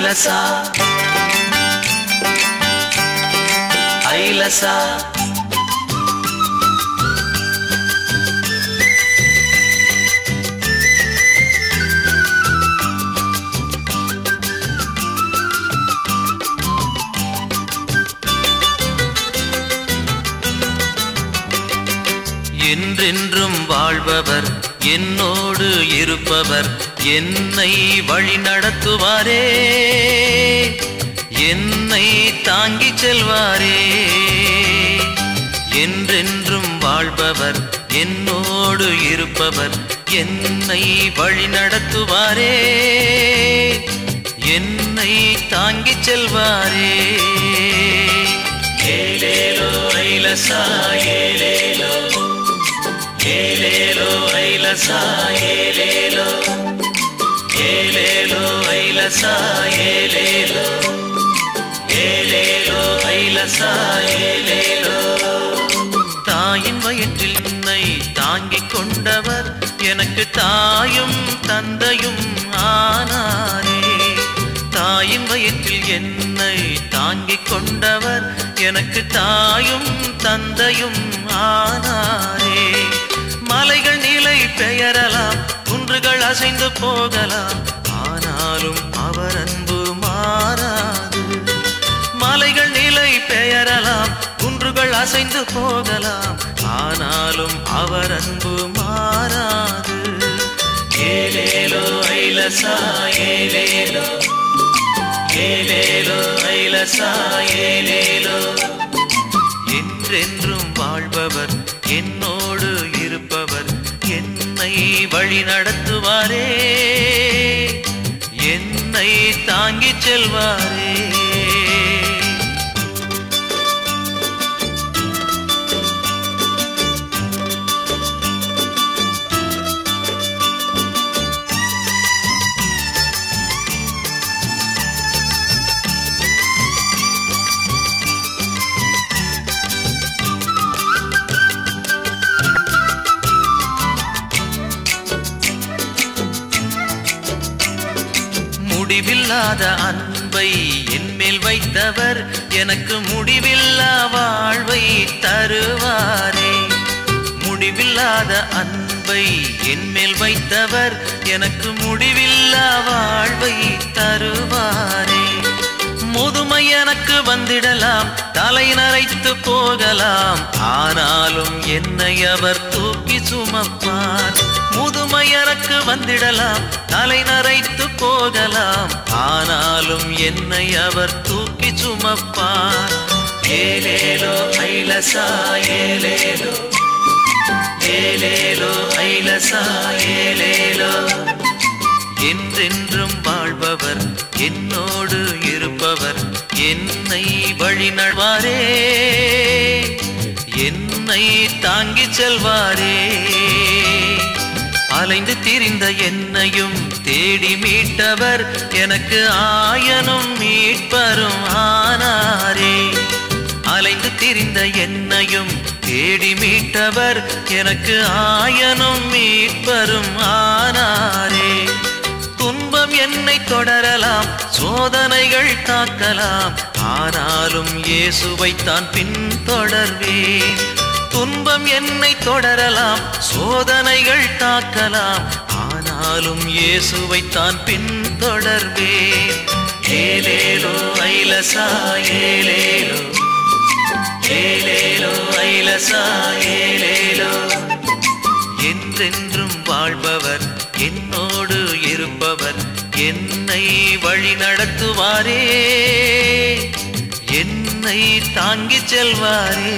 ஐலசா ஐலசா என்றென்றும் வாழ்பவர் என்னோடு இருப்பவர் என்னை வழி நடத்துவாரே என்னை தாங்கிச் செல்வாரே என்றென்றும் வாழ்பவர் என்னோடு இருப்பவர் என்னை வழி நடத்துவாரே என்னை தாங்கிச் செல்வாரே ஏலேலோ ஐலசா ஏலேலோ ఏలేలో ఐలసా ఏలేలో ఏలేలో ఐలసా ఏలేలో ఏలేలో ஐலசா ஏலேலோ தாயின் வயிற்றில் என்னை தாங்கிக் கொண்டவர் எனக்கு தாயும் தந்தையும் ஆனாரே தாயின் வயிற்றில் என்னை தாங்கிக் கொண்டவர் எனக்கு தாயும் தந்தையும் ஆனாரே மலைகள் நிலை பெயரலாம் குன்றுகள் அசைந்து போகலாம் ஆனாலும் அவர் அன்பு மாறாது மலைகள் நிலை பெயரலாம் குன்றுகள் அசைந்து போகலாம் ஆனாலும் அவர் அன்பு மாறாது ஏலேலோ ஐலசா ஏலேலோ ஏலேலோ ஐலசா ஏலேலோ என்றென்றும் வாழ்பவர் என்னோடு இருப்பவர் என்னை வழி நடத்துவாரே என்னை தாங்கிச் செல்வாரே முடிவில்லாத அன்பை என்மேல் வைத்தவர் எனக்கு முடிவில்லா வாழ்வை தருவாரே முடிவில்லாத அன்பை என்மேல் வைத்தவர் எனக்கு முடிவில்லா வாழ்வை தருவாரே முதுமை எனக்கு வந்திடலாம் தலை நரைத்து போகலாம் ஆனாலும் என்னை அவர் தூக்கி சுமப்பார் முதுமை எனக்கு வந்திடலாம் தலை நரைத்து போகலாம் ஆனாலும் என்னை அவர் தூக்கி சுமப்பார் ஏலேலோ ஐலசா ஏலேலோ ஏலேலோ ஐலசா ஏலேலோ என்றென்றும் வாழ்பவர் என்னோடு இருப்பவர் என்னை வழி நடவாரே என்னை தாங்கிச் செல்வாரே அலைந்து திரிந்த என்னையும் தேடி மீட்டவர் எனக்கு ஆயனும் மீட்பரும் ஆனாரே அலைந்து திரிந்த என்னையும் தேடி மீட்டவர் எனக்கு ஆயனும் மீட்பரும் ஆனாரே துன்பம் என்னை தொடரலாம் சோதனைகள் தாக்கலாம் ஆனாலும் இயேசுவைத்தான் பின்தொடர்வேன் துன்பம் என்னை தொடரலாம் சோதனைகள் தாக்கலாம் ஆனாலும் இயேசுவைத்தான் பின்தொடர்வேன் ஏலேலோ ஐலசா ஏலேலோ ஏலேலோ ஐலசா ஏலேலோ என்றென்றும் வாழ்பவர் என்னோடு இருப்பவர் என்னை வழி நடத்துவாரே என்னை தாங்கிச் செல்வாரே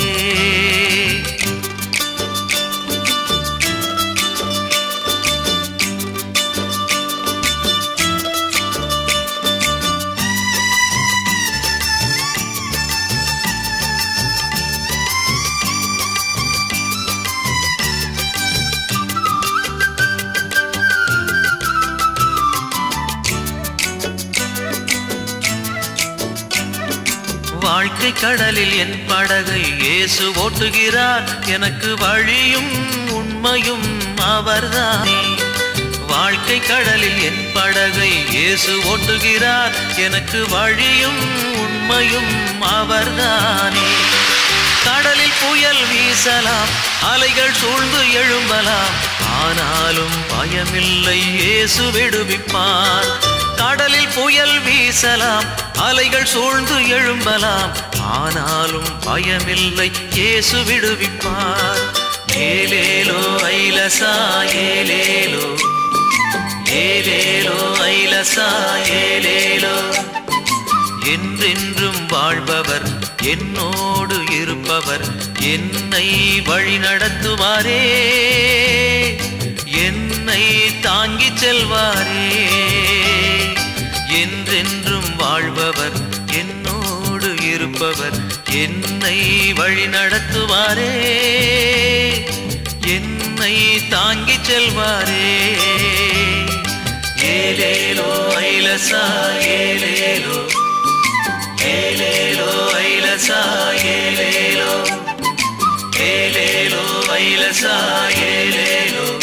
வாழ்க்கை கடலில் என் படகை இயேசு ஓட்டுகிறார் எனக்கு வழியும் உண்மையும் அவர்தானே வாழ்க்கை கருணை கடலில் என் படகை இயேசு ஓட்டுகிறார் எனக்கு வழியும் உண்மையும் அவர்தானே கடலில் புயல் வீசலாம் அலைகள் சூழ்ந்து எழும்பலாம் ஆனாலும் பயமில்லை இயேசு விடுவிப்பார் கடலில் புயல் வீசலாம் அலைகள் சூழ்ந்து எழும்பலாம் ஆனாலும் பயமில்லை இயேசு விடுவிப்பார் ஏலேலோ ஐலசா ஏலேலோ ஏலேலோ ஐலசா ஏலேலோ என்றென்றும் வாழ்பவர் என்னோடு இருப்பவர் என்னை வழி நடத்துவாரே என்னை தாங்கிச் செல்வாரே என்றென்றும் வாழ்பவர் என்னோடு இருப்பவர் என்னை வழி நடத்துவாரே என்னை தாங்கிச் செல்வாரே ஏலேலோ ஐலசா ஏலேலோ ஏலேலோ ஐலசா ஏலேலோ ஏலேலோ ஐலசா ஏலேலோ